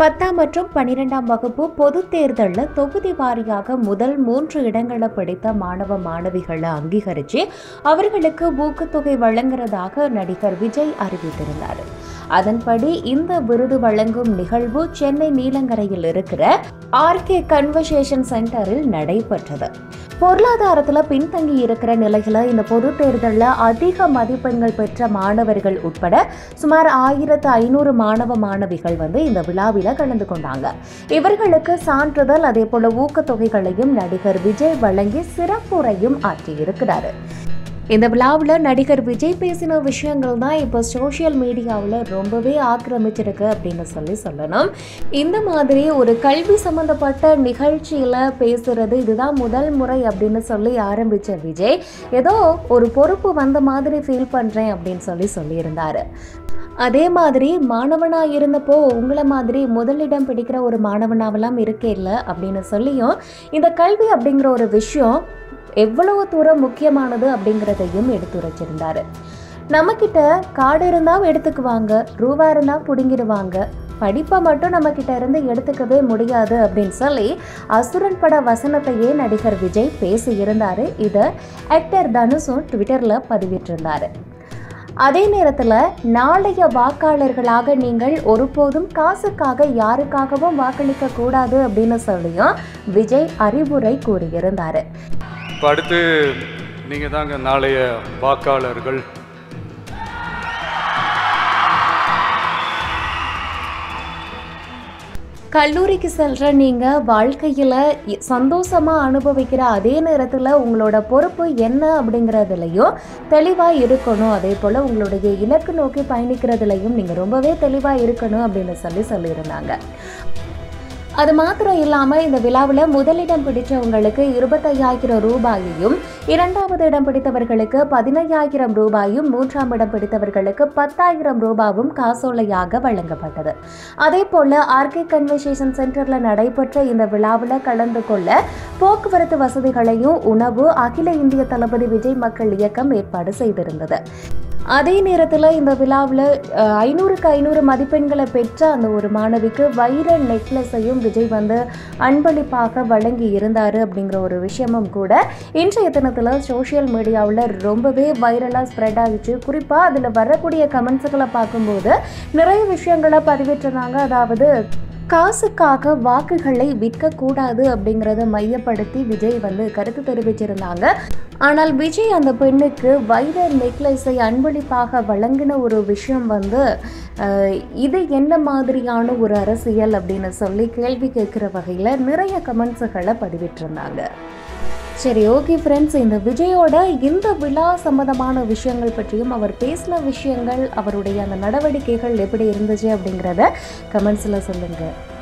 பத்தாம் மற்றும் பன்னிரெண்டாம் வகுப்பு பொதுத் தேர்தலில் தொகுதி வாரியாக முதல் மூன்று இடங்களை பிடித்த மாணவ மாணவிகளை அங்கீகரித்து அவர்களுக்கு ஊக்கத்தொகை வழங்குறதாக நடிகர் விஜய் அறிவித்திருந்தார் அதன்படி இந்த விருது வழங்கும் நிகழ்வு சென்னை நீலங்கரையில் இருக்கிற ஆர்கே கன்வர்சேஷன் சென்டரில் நடைபெற்றது பொருளாதாரத்தில் பின்தங்கி இருக்கிற நிலையில் இந்த பொது தேர்தலில் அதிக மதிப்பெண்கள் பெற்ற மாணவர்கள் உட்பட சுமார் ஆயிரத்து ஐநூறு மாணவ மாணவிகள் வந்து இந்த விழாவில் கலந்து கொண்டாங்க இவர்களுக்கு சான்றிதழ் அதே போல ஊக்கத்தொகைகளையும் நடிகர் விஜய் வழங்கி சிறப்புரையும் ஆற்றியிருக்கிறார் இந்த விழாவில் நடிகர் விஜய் பேசின விஷயங்கள் தான் இப்போ சோஷியல் மீடியாவில் ரொம்பவே ஆக்கிரமிச்சிருக்கு அப்படின்னு சொல்லி சொல்லணும் இந்த மாதிரி ஒரு கல்வி சம்மந்தப்பட்ட நிகழ்ச்சியில் பேசுறது இதுதான் முதல் முறை அப்படின்னு சொல்லி ஆரம்பித்த விஜய் ஏதோ ஒரு பொறுப்பு வந்த மாதிரி ஃபீல் பண்ணுறேன் அப்படின்னு சொல்லி சொல்லியிருந்தாரு அதே மாதிரி மாணவனாக இருந்தப்போ உங்களை மாதிரி முதலிடம் பிடிக்கிற ஒரு மாணவனாவெல்லாம் இருக்கே இல்லை அப்படின்னு சொல்லியும் இந்த கல்வி அப்படிங்கிற ஒரு விஷயம் எவ்வளவு தூரம் முக்கியமானது அப்படிங்கிறதையும் எடுத்துரைச்சிருந்தாரு நம்மக்கிட்ட காடு இருந்தால் எடுத்துக்குவாங்க ரூபா இருந்தால் பிடுங்கிடுவாங்க படிப்பை மட்டும் நம்ம கிட்ட இருந்து எடுத்துக்கவே முடியாது அப்படின்னு சொல்லி அசுரன் பட வசனத்தையே நடிகர் விஜய் பேசி இருந்தாரு இதை ஆக்டர் தனுஷும் ட்விட்டரில் பதிவிட்டிருந்தாரு அதே நேரத்தில் நாளைய வாக்காளர்களாக நீங்கள் ஒருபோதும் காசுக்காக யாருக்காகவும் வாக்களிக்க கூடாது அப்படின்னு சொல்லியும் விஜய் அறிவுரை கூறியிருந்தார் இப்போ அடுத்து நீங்கள் தாங்க நாளைய வாக்காளர்கள் கல்லூரிக்கு செல்ற நீங்க வாழ்க்கையில இ- சந்தோஷமா அனுபவிக்கிற அதே நேரத்துல உங்களோட பொறுப்பு என்ன அப்படிங்கறதுலயும் தெளிவா இருக்கணும் அதே போல உங்களுடைய இலக்கு நோக்கி பயணிக்கிறதுலயும் நீங்க ரொம்பவே தெளிவா இருக்கணும் அப்படின்னு சொல்லி சொல்லியிருந்தாங்க அது மாத்திரம் இல்லாமல் இந்த விழாவில் முதலிடம் பிடித்தவங்களுக்கு இருபத்தையாயிரம் ரூபாயையும் இரண்டாவது இடம் பிடித்தவர்களுக்கு பதினையாயிரம் ரூபாயும் மூன்றாம் இடம் பிடித்தவர்களுக்கு பத்தாயிரம் ரூபாவும் காசோலையாக வழங்கப்பட்டது அதே போல் ஆர்கே கன்வர்சேஷன் சென்டரில் நடைபெற்ற இந்த விழாவில் கலந்து கொள்ள போக்குவரத்து வசதிகளையும் உணவு அகில இந்திய தளபதி விஜய் மக்கள் இயக்கம் ஏற்பாடு செய்திருந்தது அதே நேரத்தில் இந்த விழாவில் ஐநூறுக்கு ஐநூறு மதிப்பெண்களை பெற்ற அந்த ஒரு மாணவிக்கு வைர நெக்லஸையும் விஜய் வந்து அன்பளிப்பாக வழங்கி இருந்தார் அப்படிங்கிற ஒரு விஷயமும் கூட இன்றைய தினத்தில் சோஷியல் மீடியாவில் ரொம்பவே வைரலாக ஸ்ப்ரெட் ஆகிச்சு குறிப்பாக அதில் வரக்கூடிய கமெண்ட்ஸுகளை பார்க்கும்போது நிறைய விஷயங்களை பதிவிட்டிருந்தாங்க அதாவது காசுக்காக வாக்குகளை விற்கக்கூடாது அப்படிங்கிறத மையப்படுத்தி விஜய் வந்து கருத்து தெரிவிச்சிருந்தாங்க ஆனால் விஜய் அந்த பெண்ணுக்கு வைர நெக்லஸை அன்பளிப்பாக வழங்கின ஒரு விஷயம் வந்து அஹ், இது என்ன மாதிரியான ஒரு அரசியல் அப்படின்னு சொல்லி கேள்வி கேட்குற வகையில் நிறைய கமெண்ட்ஸுகளை பதிவிட்டிருந்தாங்க சரி ஓகே ஃப்ரெண்ட்ஸ் இந்த விஜயோட இந்த விழா சம்பந்தமான விஷயங்கள் பற்றியும் அவர் பேசின விஷயங்கள் அவருடைய அந்த நடவடிக்கைகள் எப்படி இருந்துச்சு அப்படிங்கிறத கமெண்ட்ஸில் சொல்லுங்கள்